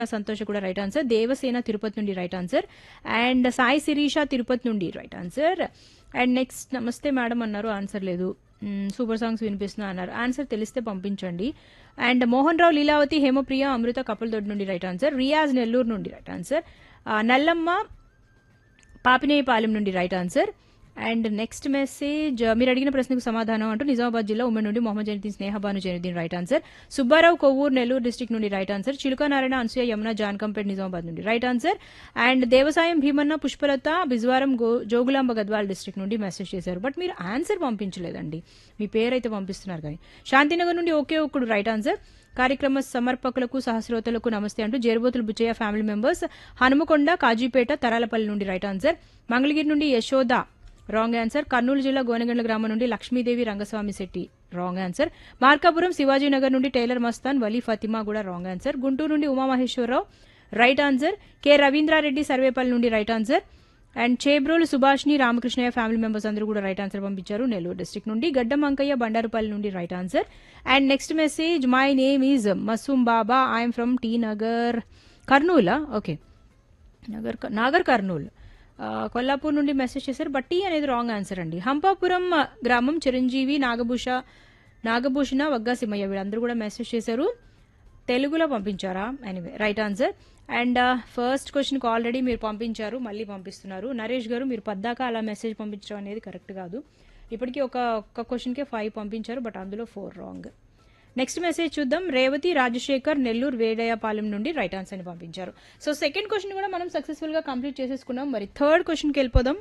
సంతోష్ కూడా right answer Devasena Tirupati నుండి right answer and Sai Sirisha Tirupati నుండి రైట్ ఆన్సర్ అండ్ నెక్స్ట్ నమస్తే మేడం అన్నారు ఆన్సర్ లేదు మ్మ్, సూపర్ సాంగ్స్ వినిపిస్తున్నా అన్నారు ఆన్సర్ తెలిస్తే పంపించండి అండ్ మోహన్ రావు లీలావతి హేమప్రియ అమృత కపుల్దొడ్ నుండి రైట్ ఆన్సర్ రియాజ్ నెల్లూరు నుండి రైట్ ఆన్సర్ ఆ, నల్లమ్మ పాపినేయపాలెం నుండి right answer and next message మీరు అడిగిన ప్రశ్నకు సమాధానం అంటూ నిజామాబాద్ జిల్లా ఉమ్మడి నుండి Mohammed Zainuddin Snehabanu Zainuddin right answer Subbarao Kovvur Nellore district నుండి రైట్ ఆన్సర్ చిలుకనారాయణ అనసూయ యమున జాన్కంపేట్ నిజామాబాద్ నుండి right answer and Devasayam Bheemanna Pushpalatha Bijwaram గో జోగులాంబ గద్వాల్ డిస్టిక్ నుండి మెసేజ్ చేశారు బట్ మీరు ఆన్సర్ పంపించలేదండి మీ పేరైతే పంపిస్తున్నారు కానీ శాంతినగర్ నుండి ఒకే ఒక్కడు రైట్ ఆన్సర్ కార్యక్రమ సమర్పకులకు సహస్రోతలకు నమస్తే అంటూ జేరుబోతులు బుచ్చయ్య ఫ్యామిలీ మెంబర్స్ హనుమకొండ కాజీపేట తరాలపల్లి నుండి రైట్ ఆన్సర్ మంగళగిరి నుండి యశోద రాంగ్ ఆన్సర్ కర్నూలు జిల్లా గోనగండ్ల గ్రామం నుండి లక్ష్మీదేవి రంగస్వామి శెట్టి రాంగ్ ఆన్సర్ మార్కాపురం శివాజీనగర్ నుండి టైలర్ మస్తాన్ వలీ ఫతిమా కూడా రాంగ్ ఆన్సర్ గుంటూరు నుండి Umamaheswararao right answer K Ravindrareddy Sarvepalli నుండి రైట్ ఆన్సర్ అండ్ చేబ్రోలు సుభాష్ని రామకృష్ణయ్య ఫ్యామిలీ మెంబర్స్ అందరూ కూడా రైట్ ఆన్సర్ పంపించారు నెల్లూరు డిస్ట్రిక్ట్ నుండి గడ్డం అంకయ్య బండారుపల్లి నుండి right answer and next message my name is Masoom Baba I'm from T Nagar కర్నూలా ఓకే నగర్ నాగర్ కర్నూల్ ఆ, కొల్లాపూర్ నుండి మెసేజ్ చేశారు బట్ టీ అనేది రాంగ్ ఆన్సర్ అండి హంపాపురం ఆ, గ్రామం చిరంజీవి నాగభూష నాగభూషణ వగ్గా సింహయ్య వీళ్ళందరూ కూడా మెసేజ్ చేశారు తెలుగులో పంపించారా anyway right answer and first క్వశ్చన్కి ఆల్రెడీ మీరు పంపించారు మళ్ళీ పంపిస్తున్నారు నరేష్ గారు మీరు పద్దాక అలా మెసేజ్ పంపించడం అనేది కరెక్ట్ కాదు ఇప్పటికీ ఒక ఒక్క క్వశ్చన్కే ఫైవ్ పంపించారు బట్ అందులో ఫోర్ రాంగ్ నెక్స్ట్ మెసేజ్ చూద్దాం రేవతి రాజశేఖర్ నెల్లూరు వేడయపాలెం నుండి రైట్ ఆన్సర్ ని పంపించారు సో సెకండ్ క్వశ్చన్ కూడా మనం సక్సెస్ఫుల్ గా కంప్లీట్ చేసేసుకున్నాం మరి థర్డ్ క్వశ్చన్కి వెళ్ళిపోదాం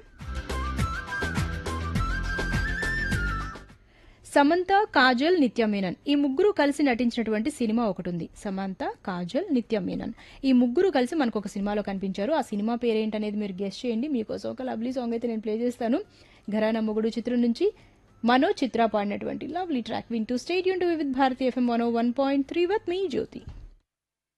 సమంత కాజల్ నిత్య మీనన్ ఈ ముగ్గురు కలిసి నటించినటువంటి సినిమా ఒకటి ఉంది సమంత కాజల్ నిత్య మీనన్ ఈ ముగ్గురు కలిసి మనకు ఒక సినిమాలో కనిపించారు ఆ సినిమా పేరేంటనేది మీరు గెస్ట్ చేయండి మీకోసం ఒక లవ్లీ సాంగ్ అయితే నేను ప్లే చేస్తాను ఘరానా మొగుడు చిత్రం నుంచి మనో చిత్ర పాడినటువంటి లవ్లీ ట్రాక్ వింటూ stay tuned to Vividh Bharati FM one one point three with me Jyothi